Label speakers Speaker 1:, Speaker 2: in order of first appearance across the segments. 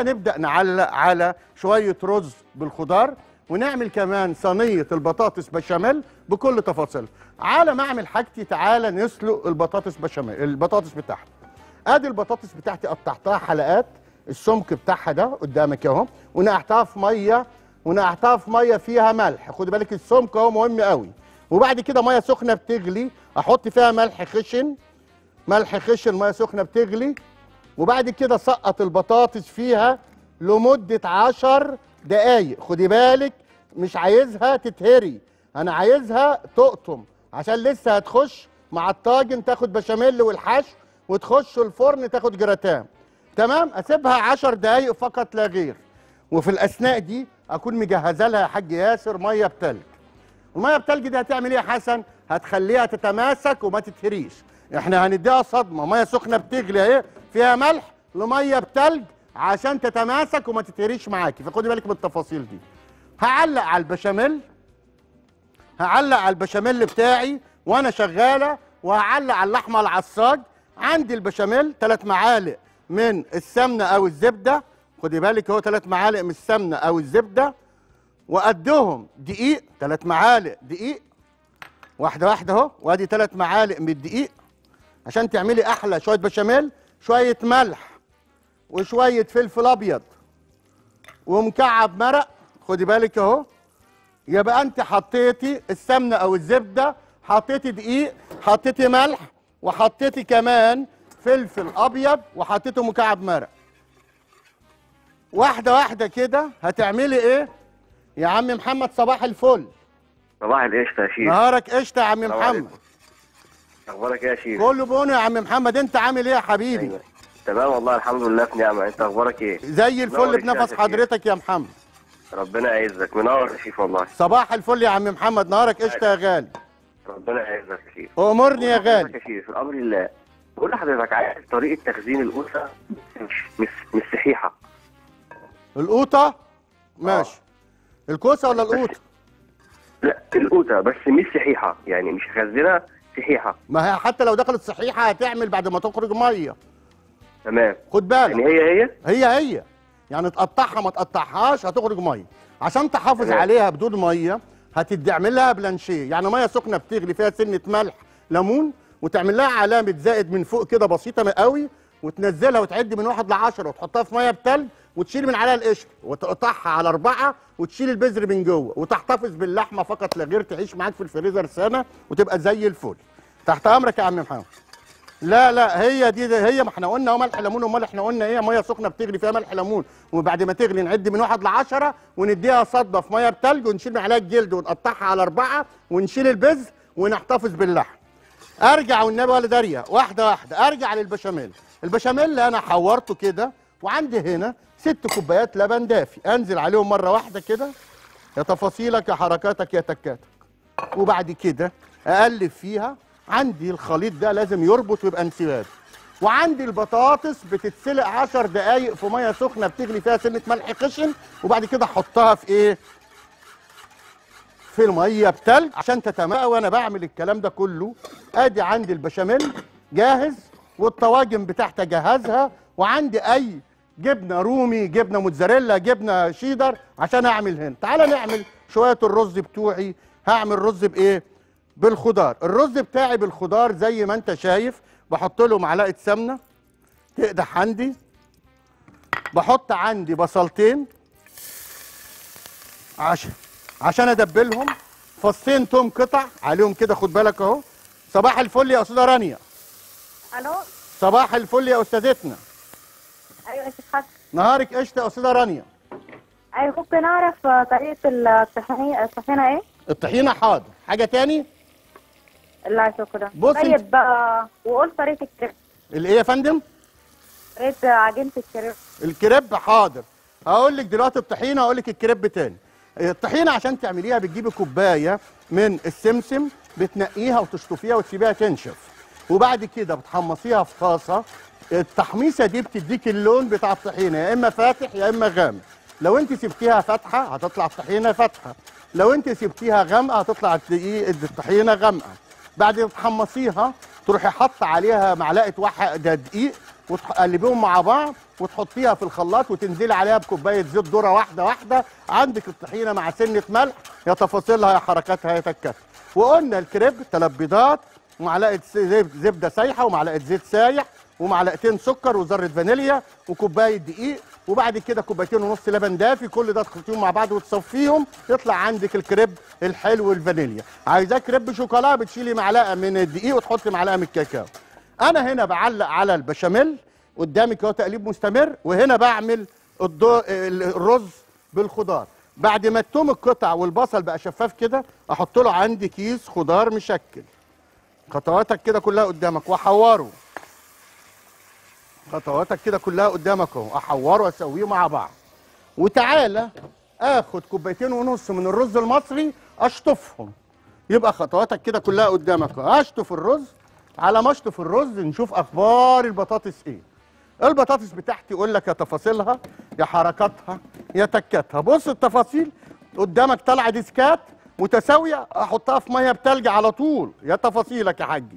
Speaker 1: تعالى نبدا نعلق على شويه رز بالخضار ونعمل كمان صينيه البطاطس بشاميل بكل تفاصيلها على ما اعمل حاجتي تعالى نسلق البطاطس بشاميل البطاطس بتاعتي ادي البطاطس بتاعتي قطعتها حلقات السمك بتاعها ده قدامك اهو ونقعتها في ميه ونقعتها في ميه فيها ملح خد بالك السمك اهو مهم قوي وبعد كده ميه سخنه بتغلي احط فيها ملح خشن ملح خشن ميه سخنه بتغلي وبعد كده سقط البطاطس فيها لمده عشر دقايق خدي بالك مش عايزها تتهري انا عايزها تقطم عشان لسه هتخش مع الطاجن تاخد بشاميل والحشو وتخش الفرن تاخد جراتان تمام اسيبها عشر دقايق فقط لا غير وفي الاثناء دي اكون مجهزه لها يا حاج ياسر ميه بتلج الميه بتلج دي هتعمل ايه يا حسن هتخليها تتماسك وما تتهريش احنا هنديها صدمه ميه سخنه بتغلي اهي فيها ملح لميه بتلج عشان تتماسك وما تتهريش معاكي فخدي بالك من التفاصيل دي هعلق على البشاميل هعلق على البشاميل بتاعي وانا شغاله وهعلق على اللحمه العصاج عندي البشاميل ثلاث معالق من السمنه او الزبده خدي بالك هو ثلاث معالق من السمنه او الزبده وقدهم دقيق ثلاث معالق دقيق واحده واحده اهو وادي ثلاث معالق من الدقيق عشان تعملي احلى شويه بشاميل شويه ملح وشويه فلفل ابيض ومكعب مرق خدي بالك اهو يبقى انت حطيتي السمنه او الزبده حطيتي دقيق حطيتي ملح وحطيتي كمان فلفل ابيض وحطيتي مكعب مرق واحده واحده كده هتعملي ايه يا عم محمد صباح الفل
Speaker 2: صباح القشطة يا شيخ
Speaker 1: نهارك قشطه يا عم
Speaker 2: السلام
Speaker 1: محمد
Speaker 2: عليكم. اخبارك ايه يا شيخ
Speaker 1: كله بونو يا عم محمد انت عامل ايه يا حبيبي
Speaker 2: أيوة. تمام والله الحمد لله في نعمة انت اخبارك ايه
Speaker 1: زي الفل
Speaker 2: نور
Speaker 1: بنفس
Speaker 2: الشاشة
Speaker 1: حضرتك يا محمد
Speaker 2: ربنا يعزك منور يا شيخ والله
Speaker 1: صباح الفل يا عم محمد نهارك قشطه يا غالي
Speaker 2: ربنا يعزك يا شيخ
Speaker 1: امرني يا غالي
Speaker 2: يا شيخ في الامر الله بقول لحضرتك عايز طريقة تخزين القوطة مش مش مش صحيحة
Speaker 1: القوطه ماشي الكوسه ولا القوطه
Speaker 2: لا القوطة بس مش صحيحة يعني مش هخزنها صحيحة
Speaker 1: ما هي حتى لو دخلت صحيحه هتعمل بعد ما تخرج ميه
Speaker 2: تمام
Speaker 1: خد
Speaker 2: يعني
Speaker 1: بالك
Speaker 2: هي هي
Speaker 1: هي هي يعني تقطعها ما تقطعهاش هتخرج ميه عشان تحافظ
Speaker 2: تمام.
Speaker 1: عليها بدون ميه هتعمل لها بلانشيه يعني ميه سخنه بتغلي فيها سنه ملح ليمون وتعمل لها علامه زائد من فوق كده بسيطه قوي وتنزلها وتعد من واحد لعشرة وتحطها في ميه بتلج وتشيل من عليها القشر وتقطعها على اربعه وتشيل البذر من جوه وتحتفظ باللحمه فقط لا غير تعيش معاك في الفريزر سنه وتبقى زي الفل تحت امرك يا عم محمد لا لا هي دي, دي هي ما احنا قلنا هو ملح ليمون امال احنا قلنا ايه ميه سخنه بتغلي فيها ملح ليمون وبعد ما تغلي نعد من واحد لعشرة ونديها صدمه في ميه بتلج ونشيل من عليها الجلد ونقطعها على اربعه ونشيل البذر ونحتفظ باللحم ارجع والنبي ولا داريه واحده واحده ارجع للبشاميل البشاميل اللي انا حورته كده وعندي هنا ست كوبايات لبن دافي انزل عليهم مره واحده كده يا تفاصيلك يا حركاتك يا تكاتك وبعد كده اقلب فيها عندي الخليط ده لازم يربط ويبقى انسياب وعندي البطاطس بتتسلق 10 دقايق في ميه سخنه بتغلي فيها سنه ملح خشن وبعد كده احطها في ايه في الميه بتلج عشان تتماء وانا بعمل الكلام ده كله ادي عندي البشاميل جاهز والطواجن بتاعتي اجهزها وعندي اي جبنه رومي جبنه موتزاريلا جبنه شيدر عشان اعمل هنا تعالى نعمل شويه الرز بتوعي هعمل رز بايه بالخضار الرز بتاعي بالخضار زي ما انت شايف بحط له معلقه سمنه تقدح عندي بحط عندي بصلتين عشان عشان ادبلهم فصين توم قطع عليهم كده خد بالك اهو صباح الفل يا استاذه رانيا
Speaker 3: الو
Speaker 1: صباح الفل يا استاذتنا
Speaker 3: ايوه يا شيخ حسن
Speaker 1: نهارك قشطه يا استاذه رانيا
Speaker 3: ايوه ممكن اعرف آه، طريقه الطحينه الطحينه ايه؟
Speaker 1: الطحينه حاضر حاجه تاني
Speaker 3: لا شكرا
Speaker 1: بص انت-
Speaker 3: طيب بقى وقول طريقه الكريب
Speaker 1: الايه يا فندم
Speaker 3: طريقه عجينه الكريب
Speaker 1: الكريب حاضر هقول لك دلوقتي الطحينه هقول لك الكريب تاني الطحينه عشان تعمليها بتجيبي كوبايه من السمسم بتنقيها وتشطفيها وتسيبيها تنشف وبعد كده بتحمصيها في طاسه التحميصه دي بتديك اللون بتاع الطحينه يا اما فاتح يا اما غامق لو انت سبتيها فاتحه هتطلع الطحينه فاتحه لو انت سبتيها غامقه هتطلع الدقيق- الطحينه غامقه بعد ما تحمصيها تروحي حاطه عليها معلقه واحده دقيق وتقلبيهم مع بعض وتحطيها في الخلاط وتنزلي عليها بكوبايه زيت ذره واحده واحده عندك الطحينه مع سنه ملح يا تفاصيلها يا حركاتها يا تكاتها وقلنا الكريب ثلاث بيضات ومعلقه زب- زبده سايحه ومعلقه زيت سايح ومعلقتين سكر وذره فانيليا وكوبايه دقيق وبعد كده كوبايتين ونص لبن دافي كل ده تخلطيهم مع بعض وتصفيهم يطلع عندك الكريب الحلو الفانيليا عايزاه كريب شوكولا بتشيلي معلقه من الدقيق وتحطي معلقه من الكاكاو انا هنا بعلق على البشاميل قدامك اهو تقليب مستمر وهنا بعمل الضو... الرز بالخضار بعد ما التوم القطع والبصل بقى شفاف كده احط له عندي كيس خضار مشكل خطواتك كده كلها قدامك واحوره خطواتك كده كلها قدامك اهو احوره واسويه مع بعض وتعالى اخد كوبايتين ونص من الرز المصري اشطفهم يبقى خطواتك كده كلها قدامك اهو اشطف الرز على ما اشطف الرز نشوف اخبار البطاطس ايه البطاطس بتاعتي يقول لك يا تفاصيلها يا حركاتها يا تكاتها بص التفاصيل قدامك طالعه ديسكات متساويه احطها في ميه بتلج على طول يا تفاصيلك يا حاجي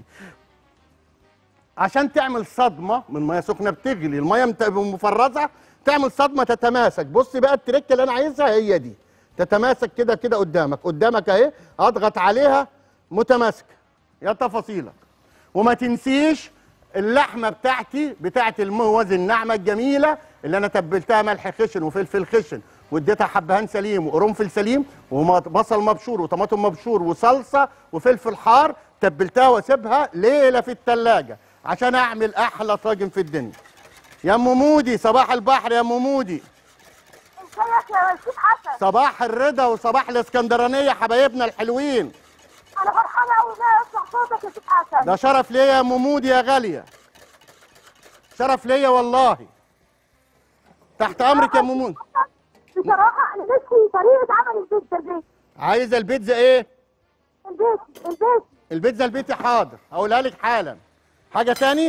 Speaker 1: عشان تعمل صدمه من ميه سخنه بتغلي الميه مت- مفرزه تعمل صدمه تتماسك بص بقى التركه اللي انا عايزها هي دي تتماسك كده كده قدامك قدامك اهي اضغط عليها متماسكه يا تفاصيلك وما تنسيش اللحمه بتاعتي بتاعت الموز الناعمه الجميله اللي انا تبلتها ملح خشن وفلفل خشن واديتها حبهان سليم وقرنفل سليم وبصل مبشور وطماطم مبشور وصلصه وفلفل حار تبلتها واسيبها ليله في الثلاجه عشان اعمل احلى طاجن في الدنيا يا ام مودي صباح البحر يا ام مودي
Speaker 3: ازيك يا شيخ حسن
Speaker 1: صباح الرضا وصباح الاسكندرانيه حبايبنا الحلوين
Speaker 3: انا فرحانه قوي ان انا اسمع صوتك يا شيخ حسن
Speaker 1: ده شرف ليا يا ام مودي يا غاليه شرف ليا والله تحت امرك يا ام مودي
Speaker 3: بصراحه انا نفسي طريقه عمل البيتزا دي
Speaker 1: عايزه البيتزا ايه
Speaker 3: البيت البيت
Speaker 1: البيتزا البيتي حاضر هقولها لك حالا حاجه تاني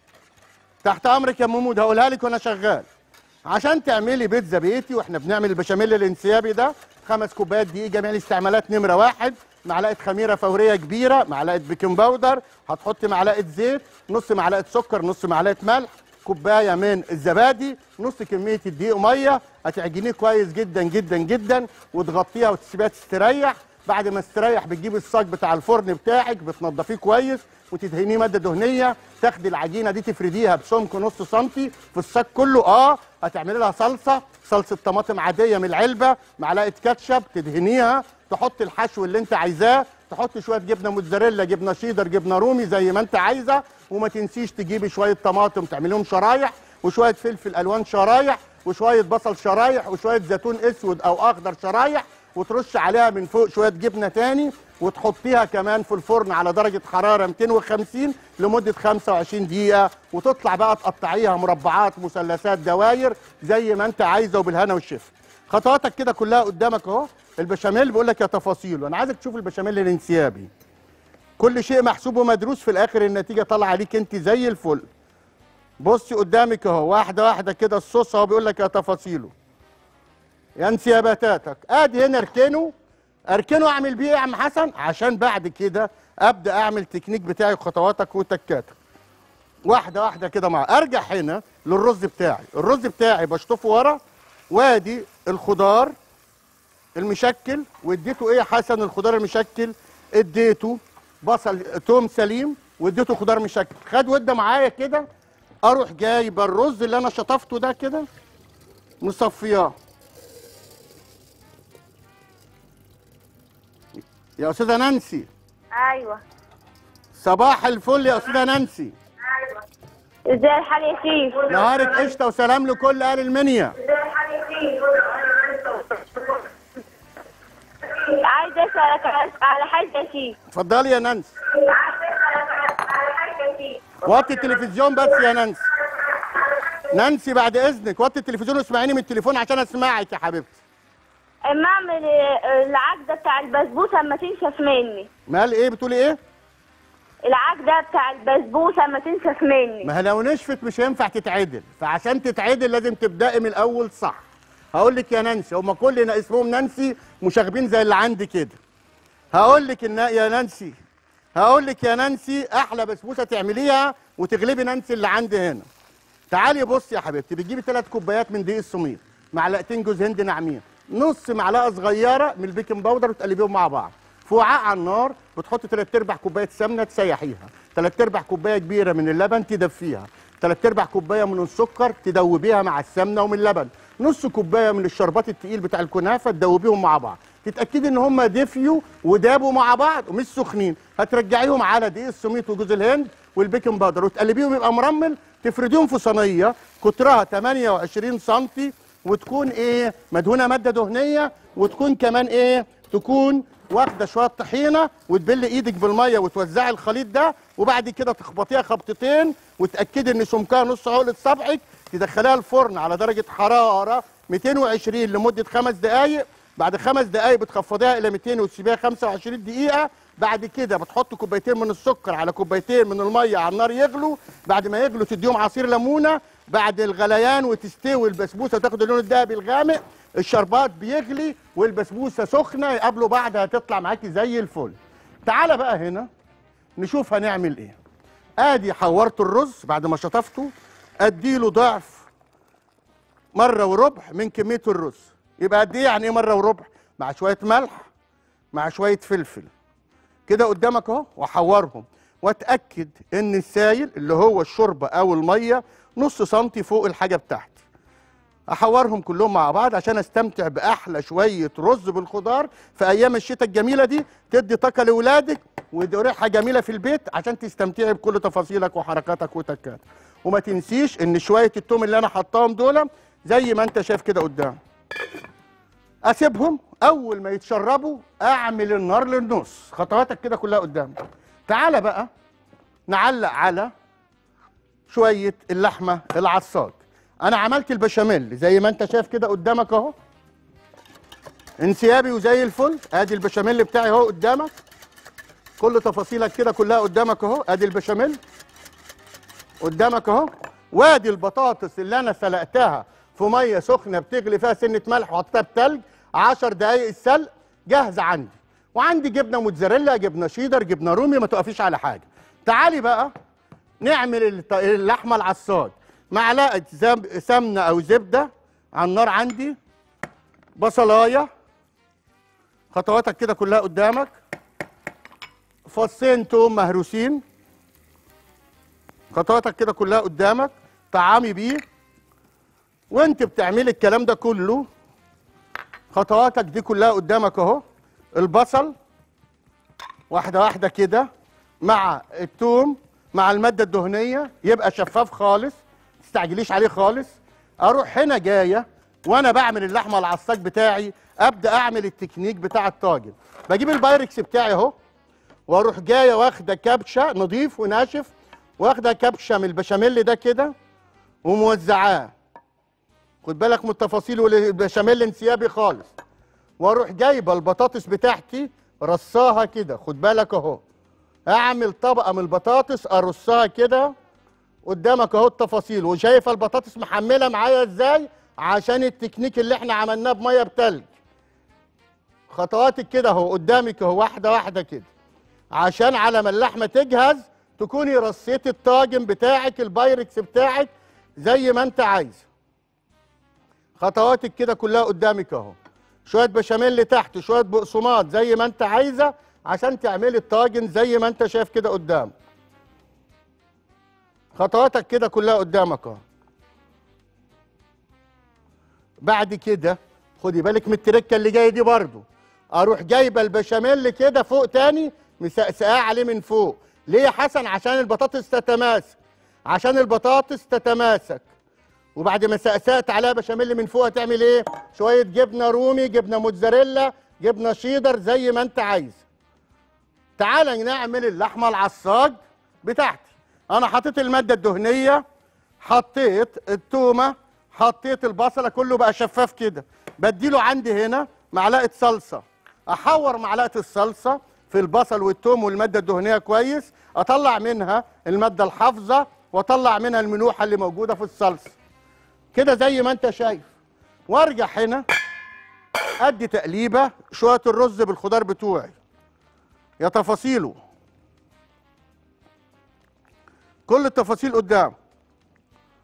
Speaker 1: تحت امرك يا ام مودي هقولها لك وانا شغال عشان تعملي بيتزا بيتي واحنا بنعمل البشاميل الانسيابي ده خمس كوبايات دقيق جميع الاستعمالات نمره واحد معلقه خميره فوريه كبيره معلقه بيكنج باودر هتحطي معلقه زيت نص معلقه سكر نص معلقه ملح كوبايه من الزبادي نص كميه الدقيق ميه هتعجنيه كويس جدا جدا جدا وتغطيها وتسيبيها تستريح بعد ما استريح بتجيب الصاج بتاع الفرن بتاعك بتنضفيه كويس وتدهنيه ماده دهنيه تاخدي العجينه دي تفرديها بسمك نص سنتي في الصاج كله اه هتعملي لها صلصه صلصه طماطم عاديه من العلبه معلقه كاتشب تدهنيها تحط الحشو اللي انت عايزاه تحط شويه جبنه موتزاريلا جبنه شيدر جبنه رومي زي ما انت عايزه وما تنسيش تجيبي شويه طماطم تعمليهم شرايح وشويه فلفل الوان شرايح وشويه بصل شرايح وشويه زيتون اسود او اخضر شرايح وترش عليها من فوق شويه جبنه تاني وتحطيها كمان في الفرن على درجه حراره 250 لمده 25 دقيقه وتطلع بقى تقطعيها مربعات مثلثات دواير زي ما انت عايزه وبالهنا والشفا خطواتك كده كلها قدامك اهو البشاميل بيقول لك يا تفاصيل وانا عايزك تشوف البشاميل الانسيابي كل شيء محسوب ومدروس في الاخر النتيجه طالعه عليك انت زي الفل بصي قدامك اهو واحده واحده كده الصوص اهو بيقول لك يا تفاصيله يا انسياباتاتك ادي هنا اركنه اركنه اعمل بيه ايه يا عم حسن عشان بعد كده ابدا اعمل تكنيك بتاعي وخطواتك وتكاتك واحده واحده كده مع ارجع هنا للرز بتاعي الرز بتاعي بشطفه ورا وادي الخضار المشكل واديته ايه يا حسن الخضار المشكل اديته بصل توم سليم واديته خضار مشكل خد وده معايا كده اروح جايب الرز اللي انا شطفته ده كده مصفياه يا استاذه نانسي
Speaker 3: ايوه
Speaker 1: صباح الفل يا استاذه نانسي
Speaker 3: ازاي الحال يا شيخ
Speaker 1: نهارك قشطه وسلام لكل اهل المنيا
Speaker 3: عايزه اسالك على حاجه يا شيخ
Speaker 1: اتفضلي يا نانسي وطي التلفزيون بس يا نانسي نانسي بعد اذنك وطي التلفزيون واسمعيني من التليفون عشان اسمعك يا حبيبتي
Speaker 3: اما اعمل العقده بتاع البسبوسه اما تنشف مني
Speaker 1: مال ايه بتقولي ايه
Speaker 3: العقده بتاع البسبوسه اما تنشف مني
Speaker 1: ما هي لو نشفت مش هينفع تتعدل فعشان تتعدل لازم تبدأي من الاول صح هقول لك يا نانسي هما كلنا اسمهم نانسي مشاغبين زي اللي عندي كده هقول لك ان يا نانسي هقول لك يا نانسي احلى بسبوسه تعمليها وتغلبي نانسي اللي عندي هنا تعالي بص يا حبيبتي بتجيبي ثلاث كوبايات من دقيق السميد معلقتين جوز هند ناعمين نص معلقه صغيره من البيكنج باودر وتقلبيهم مع بعض في وعاء على النار بتحطي ثلاث ارباع كوبايه سمنه تسيحيها ثلاث ارباع كوبايه كبيره من اللبن تدفيها ثلاث ارباع كوبايه من السكر تدوبيها مع السمنه ومن اللبن نص كوبايه من الشربات التقيل بتاع الكنافه تدوبيهم مع بعض تتاكدي ان هم دفيوا ودابوا مع بعض ومش سخنين هترجعيهم على دقيق السميط وجوز الهند والبيكنج باودر وتقلبيهم يبقى مرمل تفرديهم في صينيه قطرها 28 سم وتكون ايه مدهونه ماده دهنيه وتكون كمان ايه تكون واخده شويه طحينه وتبل ايدك بالميه وتوزعي الخليط ده وبعد كده تخبطيها خبطتين وتاكدي ان سمكها نص عقله صبعك تدخليها الفرن على درجه حراره 220 لمده خمس دقائق بعد خمس دقائق بتخفضيها الى 200 وتسيبيها 25 دقيقه بعد كده بتحط كوبايتين من السكر على كوبايتين من الميه على النار يغلوا بعد ما يغلوا تديهم عصير ليمونه بعد الغليان وتستوي البسبوسه تاخد اللون الذهبي الغامق الشربات بيغلي والبسبوسه سخنه يقابلوا بعض هتطلع معاكي زي الفل تعالى بقى هنا نشوف هنعمل ايه ادي حورت الرز بعد ما شطفته اديله ضعف مره وربع من كميه الرز يبقى قد ايه يعني ايه مره وربع مع شويه ملح مع شويه فلفل كده قدامك اهو واحورهم واتاكد ان السايل اللي هو الشوربه او الميه نص سنتي فوق الحاجه بتاعتي احورهم كلهم مع بعض عشان استمتع باحلى شويه رز بالخضار في ايام الشتاء الجميله دي تدي طاقه لاولادك وريحه جميله في البيت عشان تستمتعي بكل تفاصيلك وحركاتك وتكاتك وما تنسيش ان شويه التوم اللي انا حطاهم دول زي ما انت شايف كده قدام اسيبهم اول ما يتشربوا اعمل النار للنص خطواتك كده كلها قدام تعالى بقى نعلق على شويه اللحمه العصاج انا عملت البشاميل زي ما انت شايف كده قدامك اهو انسيابي وزي الفل ادي البشاميل بتاعي اهو قدامك كل تفاصيلك كده كلها قدامك اهو ادي البشاميل قدامك اهو وادي البطاطس اللي انا سلقتها في ميه سخنه بتغلي فيها سنه ملح وحطيتها بتلج 10 دقائق السلق جاهزه عندي وعندي جبنه موتزاريلا جبنه شيدر جبنه رومي ما تقفيش على حاجه تعالي بقى نعمل الط- اللحمه العصاج معلقه زب- سمنه او زبده على النار عندي بصلايه خطواتك كده كلها قدامك فصين توم مهروسين خطواتك كده كلها قدامك طعامي بيه وانت بتعملي الكلام ده كله خطواتك دي كلها قدامك اهو البصل واحده واحده كده مع الثوم مع الماده الدهنيه يبقى شفاف خالص ما تستعجليش عليه خالص اروح هنا جايه وانا بعمل اللحمه العصاج بتاعي ابدا اعمل التكنيك بتاع الطاجن بجيب البايركس بتاعي اهو واروح جايه واخده كبشه نظيف وناشف واخده كبشه من البشاميل ده كده وموزعاه خد بالك من التفاصيل والبشاميل انسيابي خالص واروح جايبه البطاطس بتاعتي رصاها كده خد بالك اهو اعمل طبقه من البطاطس ارصها كده قدامك اهو التفاصيل وشايفه البطاطس محمله معايا ازاي عشان التكنيك اللي احنا عملناه بميه بتلج خطواتك كده اهو قدامك اهو واحده واحده كده عشان على ما اللحمه تجهز تكوني رصيتي الطاجن بتاعك البايركس بتاعك زي ما انت عايزه خطواتك كده كلها قدامك اهو شويه بشاميل تحت شويه بقسماط زي ما انت عايزه عشان تعملي الطاجن زي ما انت شايف كده قدام خطواتك كده كلها قدامك اهو بعد كده خدي بالك من التركه اللي جايه دي برضو اروح جايبه البشاميل كده فوق تاني مسقسقاه عليه من فوق ليه يا حسن عشان البطاطس تتماسك عشان البطاطس تتماسك وبعد ما سقسقت عليها بشاميل من فوق هتعمل ايه شويه جبنه رومي جبنه موتزاريلا جبنه شيدر زي ما انت عايز تعال نعمل اللحمه العصاج بتاعتي انا حطيت الماده الدهنيه حطيت التومه حطيت البصله كله بقى شفاف كده بديله عندي هنا معلقه صلصه احور معلقه الصلصه في البصل والثوم والماده الدهنيه كويس اطلع منها الماده الحافظه واطلع منها الملوحه اللي موجوده في الصلصه كده زي ما انت شايف وارجع هنا ادي تقليبه شويه الرز بالخضار بتوعي يا تفاصيله كل التفاصيل قدام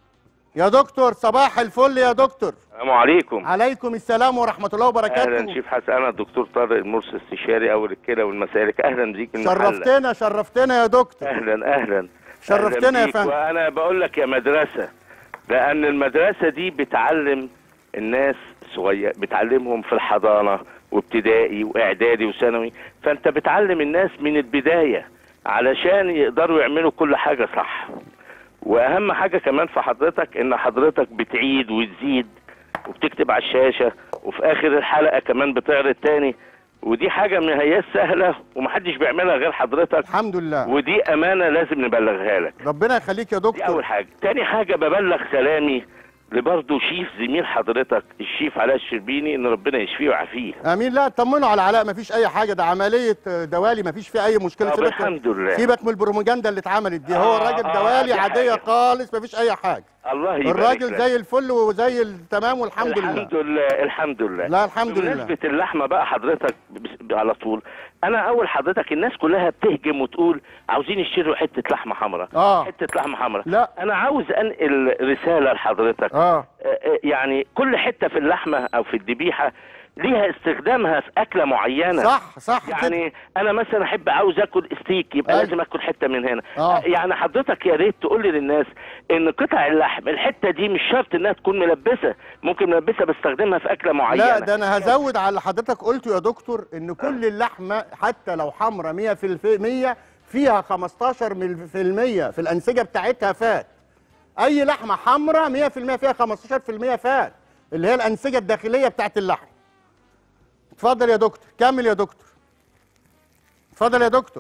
Speaker 1: يا دكتور صباح الفل يا دكتور
Speaker 4: السلام عليكم
Speaker 1: عليكم السلام ورحمه الله وبركاته
Speaker 4: اهلا شيف حسن انا الدكتور طارق المرسي استشاري اول الكلى والمسالك اهلا بيك المحلة.
Speaker 1: شرفتنا شرفتنا يا دكتور
Speaker 4: اهلا اهلا
Speaker 1: شرفتنا
Speaker 4: أهلاً
Speaker 1: يا
Speaker 4: بيك.
Speaker 1: فندم.
Speaker 4: وانا بقول لك يا مدرسه لان المدرسه دي بتعلم الناس صغير بتعلمهم في الحضانه وابتدائي واعدادي وثانوي فانت بتعلم الناس من البدايه علشان يقدروا يعملوا كل حاجه صح واهم حاجه كمان في حضرتك ان حضرتك بتعيد وتزيد وبتكتب على الشاشه وفي اخر الحلقه كمان بتعرض تاني ودي حاجه ما هياش سهله ومحدش بيعملها غير حضرتك
Speaker 1: الحمد لله
Speaker 4: ودي امانه لازم نبلغها لك
Speaker 1: ربنا يخليك يا
Speaker 4: دي
Speaker 1: دكتور
Speaker 4: اول حاجه تاني حاجه ببلغ سلامي لبرضه شيف زميل حضرتك الشيف علاء الشربيني ان ربنا يشفيه ويعافيه
Speaker 1: امين لا طمنوا على علاء مفيش اي حاجه ده عمليه دوالي مفيش فيه اي مشكله
Speaker 4: طب
Speaker 1: سيبك
Speaker 4: الحمد لله
Speaker 1: سيبك من البروماجندا اللي اتعملت دي هو
Speaker 4: آه،
Speaker 1: الراجل
Speaker 4: آه،
Speaker 1: دوالي
Speaker 4: دي
Speaker 1: عاديه
Speaker 4: حاجة.
Speaker 1: خالص مفيش اي حاجه
Speaker 4: الله يبارك
Speaker 1: الراجل
Speaker 4: لك.
Speaker 1: زي الفل وزي التمام والحمد لله
Speaker 4: الحمد لله الحمد لله
Speaker 1: لا الحمد لله
Speaker 4: بمناسبة اللحمة بقى حضرتك بس- على طول أنا أول حضرتك الناس كلها بتهجم وتقول عاوزين يشتروا حتة لحمة حمراء
Speaker 1: اه
Speaker 4: حتة لحمة حمراء
Speaker 1: لا
Speaker 4: أنا عاوز أنقل رسالة لحضرتك
Speaker 1: اه
Speaker 4: آه، آه، يعني كل حتة في اللحمة أو في الذبيحة ليها استخدامها في أكلة معينة
Speaker 1: صح صح كده.
Speaker 4: يعني انا مثلا احب عاوز اكل ستيك يبقى
Speaker 1: أيوة.
Speaker 4: لازم اكل حته من هنا
Speaker 1: آه.
Speaker 4: يعني حضرتك يا ريت تقول لي للناس ان قطع اللحم الحته دي مش شرط انها تكون ملبسه ممكن ملبسه بستخدمها في اكله معينه
Speaker 1: لا ده انا هزود على اللي حضرتك قلته يا دكتور ان كل اللحمه حتى لو حمرا 100% فيها 15 مل- في المية في الانسجه بتاعتها فات اي لحمه حمرا 100% فيها 15% فات اللي هي الانسجه الداخليه بتاعت اللحم اتفضل يا دكتور كمل يا دكتور اتفضل يا دكتور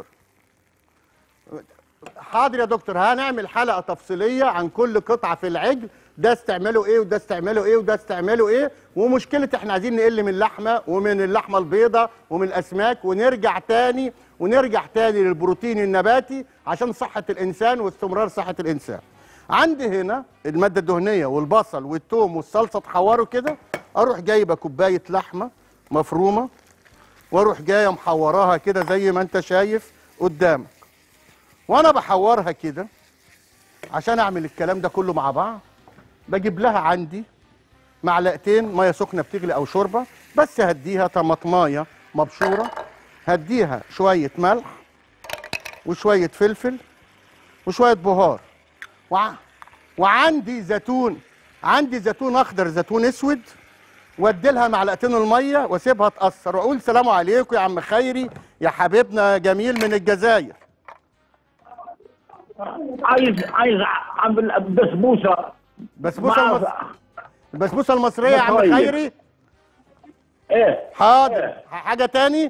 Speaker 1: حاضر يا دكتور هنعمل حلقه تفصيليه عن كل قطعه في العجل ده استعمله ايه وده استعمله ايه وده استعمله ايه ومشكله احنا عايزين نقل من اللحمه ومن اللحمه البيضاء ومن الاسماك ونرجع تاني ونرجع تاني للبروتين النباتي عشان صحه الانسان واستمرار صحه الانسان عندي هنا الماده الدهنيه والبصل والثوم والصلصه اتحوروا كده اروح جايبه كوبايه لحمه مفرومه واروح جايه محوراها كده زي ما انت شايف قدامك وانا بحورها كده عشان اعمل الكلام ده كله مع بعض بجيب لها عندي معلقتين ميه سخنه بتغلي او شوربه بس هديها طماطمايه مبشوره هديها شويه ملح وشويه فلفل وشويه بهار وع... وعندي زيتون عندي زيتون اخضر زيتون اسود وادي لها معلقتين الميه واسيبها تاثر واقول سلام عليكم يا عم خيري يا حبيبنا جميل من الجزائر
Speaker 5: عايز عايز اعمل بسبوسه
Speaker 1: بسبوسه
Speaker 5: مع-
Speaker 1: المص... البسبوسه المصريه يا عم
Speaker 5: مصرية.
Speaker 1: خيري
Speaker 5: ايه
Speaker 1: حاضر
Speaker 5: إيه.
Speaker 1: حاجه تاني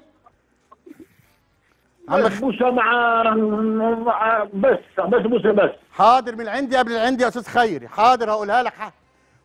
Speaker 1: عم خ...
Speaker 5: بسبوسه مع مع بس بسبوسه بس
Speaker 1: حاضر من عندي قبل العندي يا استاذ خيري حاضر هقولها لك ح...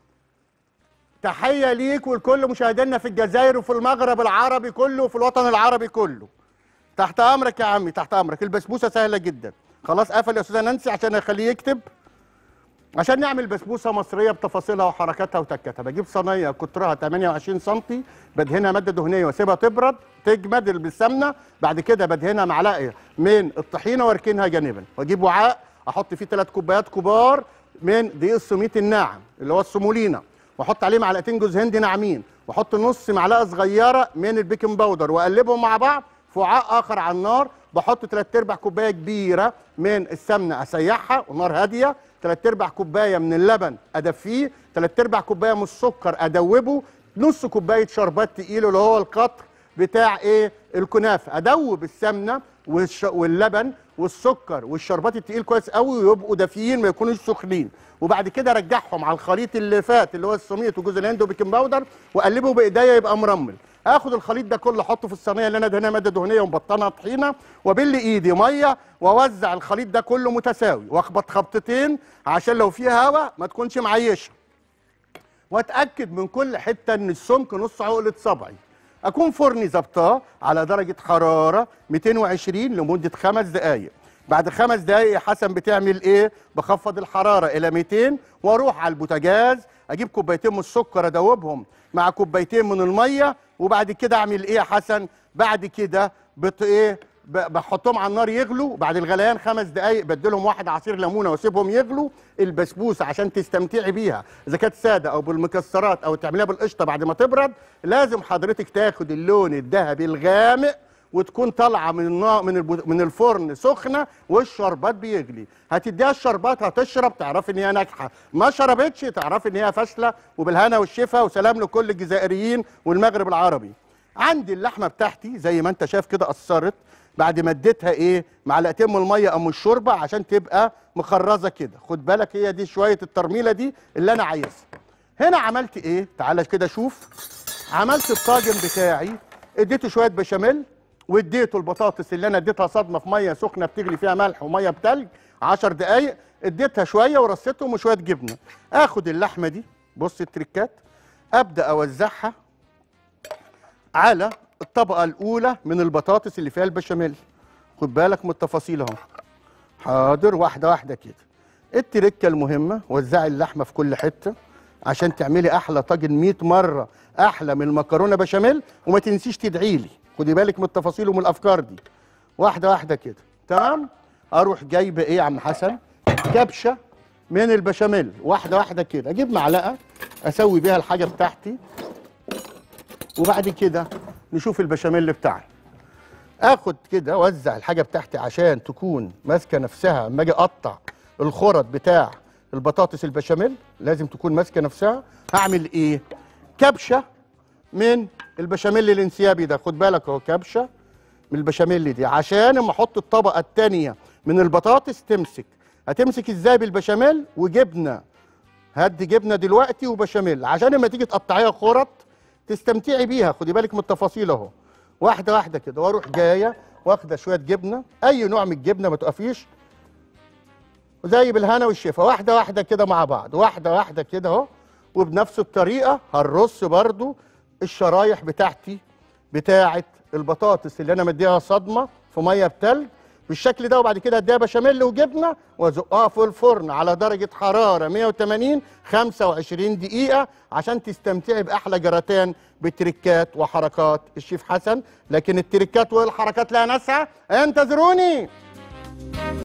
Speaker 1: تحيه ليك ولكل مشاهدينا في الجزائر وفي المغرب العربي كله وفي الوطن العربي كله تحت امرك يا عمي تحت امرك البسبوسه سهله جدا خلاص قفل يا استاذه نانسي عشان اخليه يكتب عشان نعمل بسبوسه مصريه بتفاصيلها وحركاتها وتكاتها بجيب صينيه قطرها 28 سم بدهنها ماده دهنيه واسيبها تبرد تجمد بالسمنه بعد كده بدهنها معلقه من الطحينه واركنها جانبا واجيب وعاء احط فيه ثلاث كوبايات كبار من دقيق السميط الناعم اللي هو السمولينا واحط عليه معلقتين جوز هند ناعمين واحط نص معلقه صغيره من البيكنج باودر واقلبهم مع بعض في وعاء اخر على النار بحط ثلاث ارباع كوبايه كبيره من السمنه اسيحها ونار هاديه ثلاث ارباع كوبايه من اللبن ادفيه ثلاث ارباع كوبايه من السكر ادوبه نص كوبايه شربات تقيل اللي هو القطر بتاع ايه الكنافه ادوب السمنه والش... واللبن والسكر والشربات التقيل كويس قوي ويبقوا دافيين ما يكونوش سخنين وبعد كده ارجعهم على الخليط اللي فات اللي هو السميط وجوز الهند وبيكنج باودر واقلبه بايديا يبقى مرمل اخد الخليط ده كله احطه في الصينيه اللي انا دهنها ماده دهنيه ومبطنها طحينه وابل ايدي ميه واوزع الخليط ده كله متساوي واخبط خبطتين عشان لو فيه هواء ما تكونش معيشه واتاكد من كل حته ان السمك نص عقله صبعي اكون فرني ظبطاه على درجه حراره 220 لمده خمس دقائق بعد خمس دقائق يا حسن بتعمل ايه بخفض الحراره الى 200 واروح على البوتاجاز اجيب كوبايتين من السكر ادوبهم مع كوبايتين من الميه وبعد كده اعمل ايه يا حسن بعد كده بت ايه ب- بحطهم على النار يغلوا بعد الغليان خمس دقايق بديلهم واحد عصير ليمونه واسيبهم يغلوا البسبوسه عشان تستمتعي بيها اذا كانت ساده او بالمكسرات او تعمليها بالقشطه بعد ما تبرد لازم حضرتك تاخد اللون الذهبي الغامق وتكون طالعه من النار من البو- من الفرن سخنه والشربات بيغلي هتديها الشربات هتشرب تعرفي ان هي ناجحه ما شربتش تعرفي ان هي فاشله وبالهنا والشفا وسلام لكل الجزائريين والمغرب العربي عندي اللحمه بتاعتي زي ما انت شايف كده قصرت بعد ما اديتها ايه معلقتين من الميه او من الشوربه عشان تبقى مخرزه كده خد بالك هي دي شويه الترميله دي اللي انا عايزها هنا عملت ايه تعالى كده شوف عملت الطاجن بتاعي اديته شويه بشاميل واديته البطاطس اللي انا اديتها صدمه في ميه سخنه بتغلي فيها ملح وميه بتلج 10 دقائق اديتها شويه ورصيتهم وشويه جبنه اخد اللحمه دي بص التريكات ابدا اوزعها على الطبقه الاولى من البطاطس اللي فيها البشاميل خد بالك من التفاصيل اهو حاضر واحده واحده كده التركه المهمه وزعي اللحمه في كل حته عشان تعملي احلى طاجن 100 مره احلى من المكرونه بشاميل وما تنسيش تدعي لي خدي بالك من التفاصيل ومن الافكار دي واحده واحده كده تمام اروح جايبه ايه يا عم حسن كبشه من البشاميل واحده واحده كده اجيب معلقه اسوي بيها الحاجه بتاعتي وبعد كده نشوف البشاميل بتاعنا اخد كده اوزع الحاجه بتاعتي عشان تكون ماسكه نفسها اما اجي اقطع الخرط بتاع البطاطس البشاميل لازم تكون ماسكه نفسها هعمل ايه كبشه من البشاميل الانسيابي ده خد بالك اهو كبشه من البشاميل دي عشان اما احط الطبقه الثانيه من البطاطس تمسك هتمسك ازاي بالبشاميل وجبنه هدي جبنه دلوقتي وبشاميل عشان لما تيجي تقطعيها خرط تستمتعي بيها خدي بالك من التفاصيل اهو واحده واحده كده واروح جايه واخده شويه جبنه اي نوع من الجبنه ما تقفيش وزي بالهنا والشفا واحده واحده كده مع بعض واحده واحده كده اهو وبنفس الطريقه هنرص برضو الشرايح بتاعتي بتاعه البطاطس اللي انا مديها صدمه في ميه بتلج بالشكل ده وبعد كده اديها بشاميل وجبنه وازقها في الفرن على درجه حراره 180 25 دقيقه عشان تستمتعي باحلى جراتان بتركات وحركات الشيف حسن لكن التركات والحركات لها ناسها انتظروني